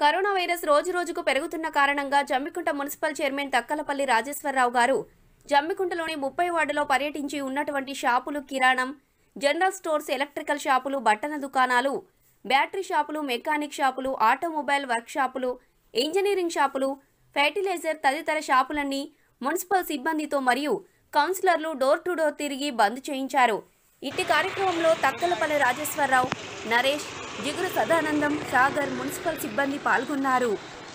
corona virus రోజు రోజుకు పెరుగుతున్న కారణంగా జమ్మికుంట మున్సిపల్ చైర్మన్ తక్కలపల్లి రాజేశ్వరరావు గారు జమ్మికుంటలోని ముప్పై వార్డులో పర్యటించి ఉన్నటువంటి షాపులు కిరాణం జనరల్ స్టోర్స్ ఎలక్ట్రికల్ షాపులు బట్టల దుకాణాలు బ్యాటరీ షాపులు మెకానిక్ షాపులు ఆటోమొబైల్ వర్క్ షాపులు ఇంజనీరింగ్ షాపులు ఫెర్టిలైజర్ తదితర షాపులన్నీ మున్సిపల్ సిబ్బందితో మరియు కౌన్సిలర్లు డోర్ టు డోర్ తిరిగి బంద్ చేయించారు ఇట్టి కార్యక్రమంలో తక్కలపల్లి రాజేశ్వరరావు నరేష్ జిగురు సదానందం సాగర్ మున్సిపల్ సిబ్బంది పాల్గొన్నారు